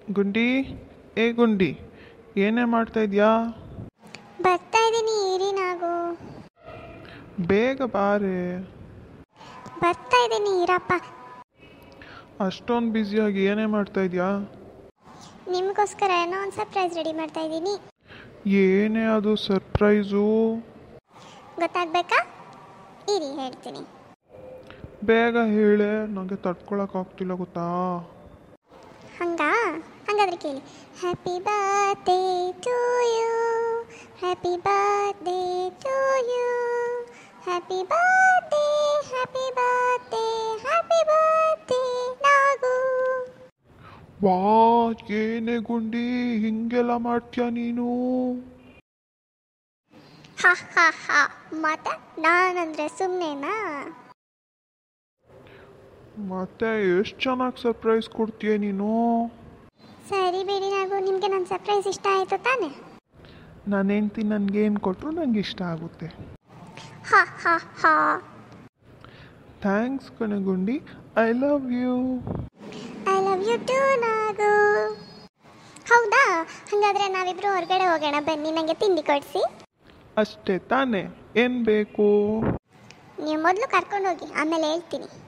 ಗುಂಡಿ ಏ ಗುಂಡಿ ಏನೇ ಮಾಡ್ತಾ ಇದೆಯಾ ಬರ್ತಾ ಇದ್ದೀನಿ ಇರಿ ನಾವು ಬೇಗ ಬಾರೆ ಬರ್ತಾ ಇದ್ದೀನಿ ಇರಪ್ಪ ಅಷ್ಟೊಂದು ಬ್ಯುಸಿಯಾಗಿ ಏನೇ ಮಾಡ್ತಾ ಇದೆಯಾ ನಿಮಗೋಸ್ಕರ ಏನೋ ಒಂದು ಸರ್ಪ್ರೈಸ್ ರೆಡಿ ಮಾಡ್ತಾ ಇದ್ದೀನಿ ಏನೇ ಅದು ಸರ್ಪ್ರೈಸು ಗೊತ್ತಾಗ್ಬೇಕಾ ಇರಿ ಹೇಳ್ತೀನಿ ಬೇಗ ಹೇಳೆ ನನಗೆ ತಡ್ಕೊಳಕ್ಕಾಗ್ತಿಲ್ಲ ಗೊತ್ತಾ ಹಂಗಾ ಹಂಗಾದ್ರೆ ಕೇಳಿ happy birthday to you happy birthday to you happy birthday happy birthday happy birthday Nagu ವಾ ಏನೇ ಗುಂಡಿ ಹಿಂಗೆಲ್ಲ ಮಾಡ್ತೀಯ ನೀನು ಹ ಹ ಹ ಮತ್ತೆ ನಾನಂದ್ರೆ ಸುಮ್ಮನೆನಾ ಮತ್ತೆ ಎಷ್ಟು ಚೆನ್ನಾಗಿ ಸರ್ಪ್ರೈಸ್ ಕೊಡ್ತೀಯ ನೀನು ಸರಿ ಬಿಡಿ ನಾಗು ನಿಮಗೆ ನನ್ನ ಸರ್ಪ್ರೈಸ್ ಇಷ್ಟ ಆಯಿತು ತಾನೆ ನನ್ನ ಹೆಂಡ್ತಿ ನನಗೇನು ಕೊಟ್ಟರು ನನಗೆ ಇಷ್ಟ ಆಗುತ್ತೆ ಹ ಹ ಹ ಥ್ಯಾಂಕ್ಸ್ ಕಣೆ ಗುಂಡಿ I love you I love you too Nagu ಹೌದಾ ಹಾಗಾದ್ರೆ ನಾವಿಬ್ರು ಹೊರಗಡೆ ಹೋಗೋಣ ಬನ್ನಿ ನನಗೆ ತಿಂಡಿ ಕೊಡಿಸಿ ಅಷ್ಟೇ ತಾನೇ ಏನು ಬೇಕು ನೀವು ಮೊದಲು ಕರ್ಕೊಂಡು ಹೋಗಿ ಆಮೇಲೆ ಹೇಳ್ತೀನಿ